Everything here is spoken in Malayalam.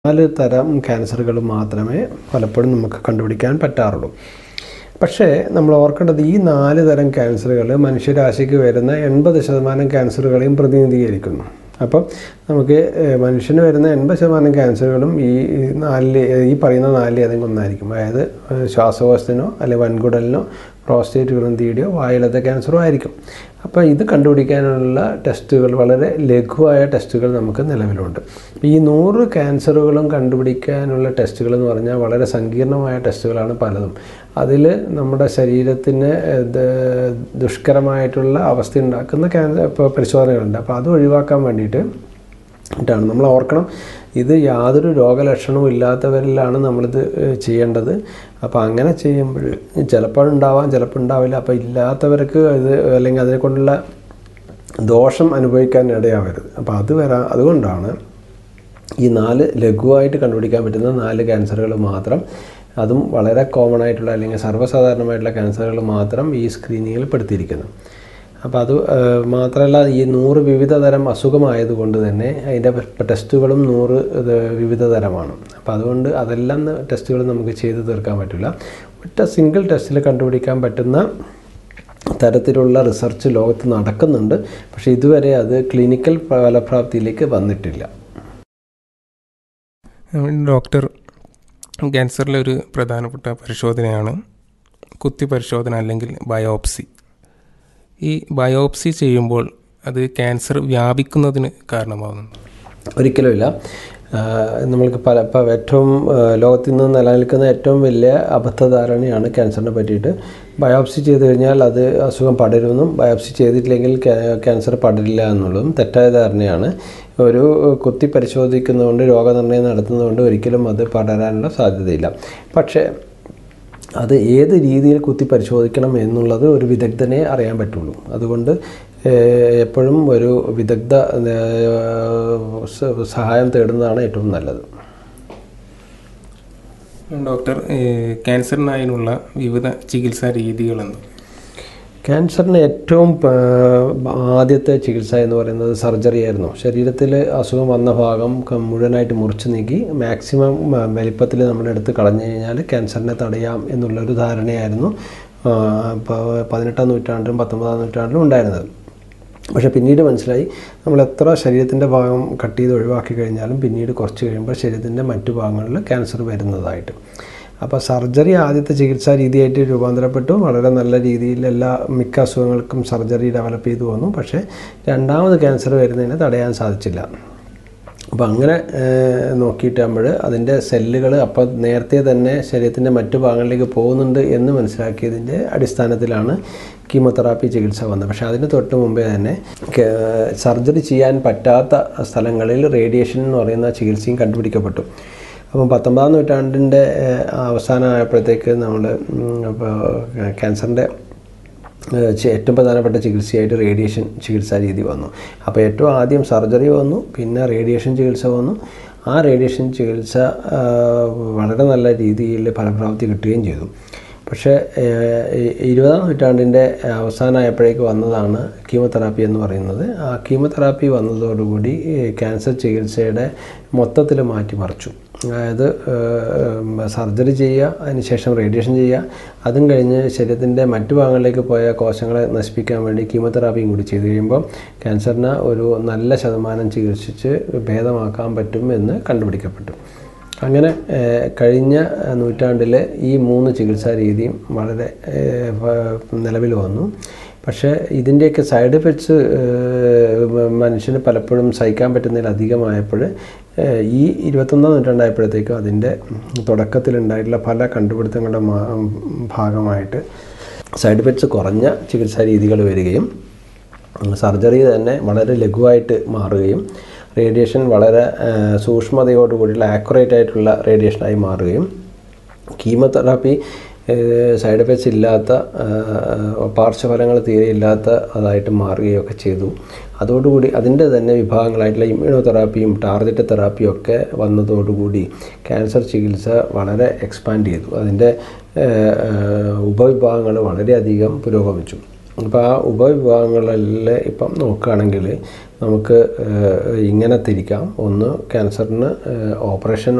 നാല് തരം ക്യാൻസറുകൾ മാത്രമേ പലപ്പോഴും നമുക്ക് കണ്ടുപിടിക്കാൻ പറ്റാറുള്ളൂ പക്ഷേ നമ്മൾ ഓർക്കേണ്ടത് ഈ നാല് തരം ക്യാൻസറുകൾ മനുഷ്യരാശിക്ക് വരുന്ന എൺപത് ശതമാനം ക്യാൻസറുകളെയും പ്രതിനിധീകരിക്കുന്നു അപ്പം നമുക്ക് ഏഹ്, മനുഷ്യന് വരുന്ന എൺപത് ശതമാനം ക്യാൻസറുകളും ഈ നാലിൽ ഈ പറയുന്ന നാലിൽ ഏതെങ്കിലും ഒന്നായിരിക്കും അതായത് ഏഹ്, ശ്വാസകോശത്തിനോ അല്ലെങ്കിൽ വൻകുടലിനോ പ്രോസ്റ്റേറ്റ് ഗ്രന്ഥിയുടെയോ വായിലത്തെ ക്യാൻസറോ ആയിരിക്കും അപ്പോൾ ഇത് കണ്ടുപിടിക്കാനുള്ള ടെസ്റ്റുകൾ വളരെ ലഘുവായ ടെസ്റ്റുകൾ നമുക്ക് നിലവിലുണ്ട് ഈ നൂറ് ക്യാൻസറുകളും കണ്ടുപിടിക്കാനുള്ള ടെസ്റ്റുകൾ എന്ന് പറഞ്ഞാൽ വളരെ സങ്കീർണമായ ടെസ്റ്റുകളാണ് പലതും അതിൽ നമ്മുടെ ശരീരത്തിന് ഇത് ദുഷ്കരമായിട്ടുള്ള അവസ്ഥ ഉണ്ടാക്കുന്ന ക്യാൻസർ ഇപ്പോൾ പരിശോധനകളുണ്ട് അപ്പോൾ അത് ഒഴിവാക്കാൻ വേണ്ടിയിട്ട് ാണ് നമ്മൾ ഓർക്കണം ഇത് യാതൊരു രോഗലക്ഷണവും ഇല്ലാത്തവരിലാണ് നമ്മളിത് ഏഹ്, ചെയ്യേണ്ടത് അപ്പോൾ അങ്ങനെ ചെയ്യുമ്പോൾ ചിലപ്പോൾ ഉണ്ടാവാം ചിലപ്പോൾ ഉണ്ടാവില്ല അപ്പോൾ ഇല്ലാത്തവർക്ക് ഇത് അല്ലെങ്കിൽ അതിനെ കൊണ്ടുള്ള ദോഷം അനുഭവിക്കാൻ ഇടയാവരുത് അപ്പോൾ അത് വരാൻ അതുകൊണ്ടാണ് ഈ നാല് ലഘുവായിട്ട് കണ്ടുപിടിക്കാൻ പറ്റുന്ന നാല് ക്യാൻസറുകൾ മാത്രം അതും വളരെ കോമൺ ആയിട്ടുള്ള അല്ലെങ്കിൽ സർവ്വസാധാരണമായിട്ടുള്ള ക്യാൻസറുകൾ മാത്രം ഈ സ്ക്രീനിങ്ങിൽ പെടുത്തിയിരിക്കുന്നത് അപ്പോൾ അത് ഏഹ്, മാത്രമല്ല ഈ നൂറ് വിവിധ തരം അസുഖമായതുകൊണ്ട് തന്നെ അതിൻ്റെ ടെസ്റ്റുകളും നൂറ് ഇത് വിവിധ തരമാണ് അപ്പോൾ അതുകൊണ്ട് അതെല്ലാം ടെസ്റ്റുകൾ നമുക്ക് ചെയ്ത് തീർക്കാൻ പറ്റില്ല ഒറ്റ സിംഗിൾ ടെസ്റ്റിൽ കണ്ടുപിടിക്കാൻ പറ്റുന്ന തരത്തിലുള്ള റിസർച്ച് ലോകത്ത് നടക്കുന്നുണ്ട് പക്ഷേ ഇതുവരെ അത് ക്ലിനിക്കൽ ഫലപ്രാപ്തിയിലേക്ക് വന്നിട്ടില്ല ഡോക്ടർ ക്യാൻസറിലെ ഒരു പ്രധാനപ്പെട്ട പരിശോധനയാണ് കുത്തി പരിശോധന അല്ലെങ്കിൽ ബയോപ്സി ഈ ബയോപ്സി ചെയ്യുമ്പോൾ അത് ക്യാൻസർ വ്യാപിക്കുന്നതിന് കാരണമാകുന്നുണ്ട് ഒരിക്കലുമില്ല ആഹ് നമ്മൾക്ക് പല ഇപ്പോൾ ഏറ്റവും ആഹ് ലോകത്തിൽ നിന്ന് നിലനിൽക്കുന്ന ഏറ്റവും വലിയ അബദ്ധധാരണയാണ് ക്യാൻസറിനെ പറ്റിയിട്ട് ബയോപ്സി ചെയ്ത് കഴിഞ്ഞാൽ അത് അസുഖം പടരുമെന്നും ബയോപ്സി ചെയ്തിട്ടില്ലെങ്കിൽ ക്യാ- ക്യാൻസർ പടരില്ല എന്നുള്ളതും തെറ്റായ ധാരണയാണ് ഒരു കുത്തി പരിശോധിക്കുന്നതുകൊണ്ട് രോഗനിർണയം നടത്തുന്നതുകൊണ്ട് ഒരിക്കലും അത് പടരാനുള്ള സാധ്യതയില്ല പക്ഷേ അത് ഏത് രീതിയിൽ കുത്തി പരിശോധിക്കണം എന്നുള്ളത് ഒരു വിദഗ്ധനെ അറിയാൻ പറ്റുള്ളൂ അതുകൊണ്ട് ഏഹ്, എപ്പോഴും ഒരു വിദഗ്ധ ഏഹ്, സ- സഹായം തേടുന്നതാണ് ഏറ്റവും നല്ലത് ഡോക്ടർ ഏഹ്, ക്യാൻസറിനായുള്ള വിവിധ ചികിത്സാ രീതികളെന്ന് ക്യാൻസറിന് ഏറ്റവും ആ, ആദ്യത്തെ ചികിത്സ എന്ന് പറയുന്നത് സർജറി ആയിരുന്നു ശരീരത്തിൽ അസുഖം വന്ന ഭാഗം ക- മുഴുവനായിട്ട് മുറിച്ച് നീക്കി മാക്സിമം വലിപ്പത്തിൽ നമ്മുടെ അടുത്ത് കളഞ്ഞു കഴിഞ്ഞാൽ ക്യാൻസറിനെ തടയാം എന്നുള്ളൊരു ധാരണയായിരുന്നു ആ, പ- പതിനെട്ടാം നൂറ്റാണ്ടിലും പത്തൊമ്പതാം നൂറ്റാണ്ടിലും ഉണ്ടായിരുന്നത് പക്ഷേ പിന്നീട് മനസ്സിലായി നമ്മൾ എത്ര ശരീരത്തിൻ്റെ ഭാഗം കട്ട് ചെയ്ത് ഒഴിവാക്കി കഴിഞ്ഞാലും പിന്നീട് കുറച്ച് കഴിയുമ്പോൾ ശരീരത്തിൻ്റെ മറ്റു ഭാഗങ്ങളിൽ ക്യാൻസർ വരുന്നതായിട്ട് അപ്പോൾ സർജറി ആദ്യത്തെ ചികിത്സാ രീതിയായിട്ട് രൂപാന്തരപ്പെട്ടു വളരെ നല്ല രീതിയിൽ എല്ലാ മിക്ക അസുഖങ്ങൾക്കും സർജറി ഡെവലപ്പ് ചെയ്തു വന്നു പക്ഷേ രണ്ടാമത് ക്യാൻസർ വരുന്നതിനെ തടയാൻ സാധിച്ചില്ല അപ്പോൾ അങ്ങനെ ഏഹ്, നോക്കിയിട്ടാകുമ്പോൾ അതിൻ്റെ സെല്ലുകൾ അപ്പോൾ നേരത്തെ തന്നെ ശരീരത്തിൻ്റെ മറ്റു ഭാഗങ്ങളിലേക്ക് പോകുന്നുണ്ട് എന്ന് മനസ്സിലാക്കിയതിൻ്റെ അടിസ്ഥാനത്തിലാണ് കീമോതെറാപ്പി ചികിത്സ വന്നത് പക്ഷേ അതിന് തൊട്ട് മുമ്പേ തന്നെ സർജറി ചെയ്യാൻ പറ്റാത്ത സ്ഥലങ്ങളിൽ റേഡിയേഷൻ എന്ന് പറയുന്ന ചികിത്സയും കണ്ടുപിടിക്കപ്പെട്ടു അപ്പം പത്തൊമ്പതാം നൂറ്റാണ്ടിൻ്റെ ഏഹ്, അവസാനമായപ്പോഴത്തേക്ക് നമ്മൾ ഇപ്പോൾ ക്യാൻസറിൻ്റെ ഏഹ് ചെ- ഏറ്റവും പ്രധാനപ്പെട്ട ചികിത്സയായിട്ട് റേഡിയേഷൻ ചികിത്സാ രീതി വന്നു അപ്പോൾ ഏറ്റവും ആദ്യം സർജറി വന്നു പിന്നെ റേഡിയേഷൻ ചികിത്സ വന്നു ആ റേഡിയേഷൻ ചികിത്സ ആഹ്, വളരെ നല്ല രീതിയിൽ ഫലപ്രാപ്തി കിട്ടുകയും ചെയ്തു പക്ഷേ ഏഹ്, ഈ- ഇരുപതാം നൂറ്റാണ്ടിൻ്റെ അവസാനമായപ്പോഴേക്ക് വന്നതാണ് കീമോതെറാപ്പി എന്ന് പറയുന്നത് ആ കീമോതെറാപ്പി വന്നതോടുകൂടി ഈ ക്യാൻസർ ചികിത്സയുടെ മൊത്തത്തിൽ മാറ്റിമറിച്ചു അതായത് സർജറി ചെയ്യുക അതിനുശേഷം റേഡിയേഷൻ ചെയ്യുക അതും കഴിഞ്ഞ് ശരീരത്തിൻ്റെ മറ്റു ഭാഗങ്ങളിലേക്ക് പോയ കോശങ്ങളെ നശിപ്പിക്കാൻ വേണ്ടി കീമോതെറാപ്പിയും കൂടി ചെയ്തു കഴിയുമ്പോൾ ക്യാൻസറിന് ഒരു നല്ല ശതമാനം ചികിത്സിച്ച് ഭേദമാക്കാൻ പറ്റും എന്ന് കണ്ടുപിടിക്കപ്പെട്ടു അങ്ങനെ ഏഹ്, കഴിഞ്ഞ നൂറ്റാണ്ടിൽ ഈ മൂന്ന് ചികിത്സാ രീതിയും വളരെ ഏഹ്, പ- നിലവിൽ വന്നു പക്ഷേ ഇതിൻ്റെയൊക്കെ സൈഡ് എഫക്ട്സ് മനുഷ്യന് പലപ്പോഴും സഹിക്കാൻ പറ്റുന്നതിലധികമായപ്പോൾ ഏഹ്, ഈ ഇരുപത്തൊന്നാം നൂറ്റാണ്ടായപ്പോഴത്തേക്കും അതിൻ്റെ തുടക്കത്തിലുണ്ടായിട്ടുള്ള പല കണ്ടുപിടുത്തങ്ങളുടെ മാ- ഭാഗമായിട്ട് സൈഡ് എഫക്ട്സ് കുറഞ്ഞ ചികിത്സാ രീതികൾ വരികയും സർജറി തന്നെ വളരെ ലഘുവായിട്ട് മാറുകയും റേഡിയേഷൻ വളരെ ആ, സൂക്ഷ്മതയോടുകൂടിയുള്ള ആക്യുറേറ്റ് ആയിട്ടുള്ള റേഡിയേഷനായി മാറുകയും കീമോതെറാപ്പി സൈഡ് എഫക്ട്സ് ഇല്ലാത്ത ആ, പാർശ്വഫലങ്ങൾ തീരെ ഇല്ലാത്ത അതായിട്ട് മാറുകയൊക്കെ ചെയ്തു അതോടുകൂടി അതിൻ്റെ തന്നെ വിഭാഗങ്ങളായിട്ടുള്ള ഇമ്മ്യൂണോതെറാപ്പിയും ടാർഗറ്റ് തെറാപ്പിയും ഒക്കെ വന്നതോടുകൂടി ക്യാൻസർ ചികിത്സ വളരെ എക്സ്പാൻഡ് ചെയ്തു അതിൻ്റെ ഉപവിഭാഗങ്ങൾ വളരെയധികം പുരോഗമിച്ചു അപ്പോൾ ആ ഉപവിഭാഗങ്ങളിൽ ഇപ്പം നോക്കുകയാണെങ്കിൽ നമുക്ക് ഏഹ്, ഇങ്ങനെ തിരിക്കാം ഒന്ന് ക്യാൻസറിന് ഓപ്പറേഷൻ